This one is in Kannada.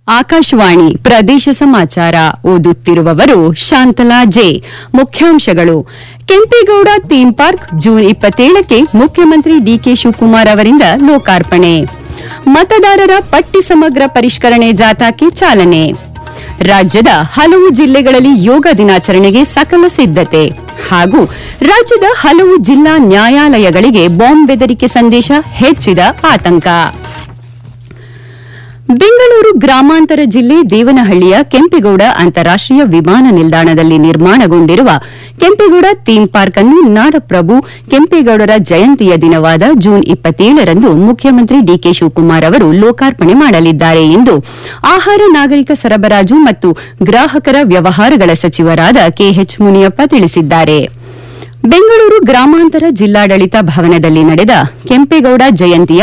ಆಕಾಶವಾಣಿ ಪ್ರದೇಶ ಸಮಾಚಾರ ಓದುತ್ತಿರುವವರು ಶಾಂತಲಾ ಜೆ ಮುಖ್ಯಾಂಶಗಳು ಕೆಂಪೇಗೌಡ ಥೀಮ್ ಪಾರ್ಕ್ ಜೂನ್ ಇಪ್ಪತ್ತೇಳಕ್ಕೆ ಮುಖ್ಯಮಂತ್ರಿ ಡಿಕೆ ಶಿವಕುಮಾರ್ ಅವರಿಂದ ಲೋಕಾರ್ಪಣೆ ಮತದಾರರ ಪಟ್ಟಿ ಸಮಗ್ರ ಪರಿಷ್ಕರಣೆ ಜಾಥಾಕ್ಕೆ ಚಾಲನೆ ರಾಜ್ಯದ ಹಲವು ಜಿಲ್ಲೆಗಳಲ್ಲಿ ಯೋಗ ದಿನಾಚರಣೆಗೆ ಸಕಲ ಸಿದ್ಧತೆ ಹಾಗೂ ರಾಜ್ಯದ ಹಲವು ಜಿಲ್ಲಾ ನ್ಯಾಯಾಲಯಗಳಿಗೆ ಬಾಂಬ್ ಬೆದರಿಕೆ ಸಂದೇಶ ಹೆಚ್ಚಿದ ಆತಂಕ ಬೆಂಗಳೂರು ಗ್ರಾಮಾಂತರ ಜಿಲ್ಲೆ ದೇವನಹಳ್ಳಿಯ ಕೆಂಪೇಗೌಡ ಅಂತಾರಾಷ್ಟೀಯ ವಿಮಾನ ನಿಲ್ದಾಣದಲ್ಲಿ ನಿರ್ಮಾಣಗೊಂಡಿರುವ ಕೆಂಪೇಗೌಡ ಥೀಮ್ ಪಾರ್ಕ್ ಅನ್ನು ನಾಡಪ್ರಭು ಕೆಂಪೇಗೌಡರ ಜಯಂತಿಯ ದಿನವಾದ ಜೂನ್ ಇಪ್ಪತ್ತೇಳರಂದು ಮುಖ್ಯಮಂತ್ರಿ ಡಿಕೆ ಶಿವಕುಮಾರ್ ಅವರು ಲೋಕಾರ್ಪಣೆ ಮಾಡಲಿದ್ದಾರೆ ಎಂದು ಆಹಾರ ನಾಗರಿಕ ಸರಬರಾಜು ಮತ್ತು ಗ್ರಾಹಕರ ವ್ಯವಹಾರಗಳ ಸಚಿವರಾದ ಕೆಎಚ್ ಮುನಿಯಪ್ಪ ತಿಳಿಸಿದ್ದಾರೆ ಬೆಂಗಳೂರು ಗ್ರಾಮಾಂತರ ಜಿಲ್ಲಾಡಳಿತ ಭವನದಲ್ಲಿ ನಡೆದ ಕೆಂಪೇಗೌಡ ಜಯಂತಿಯ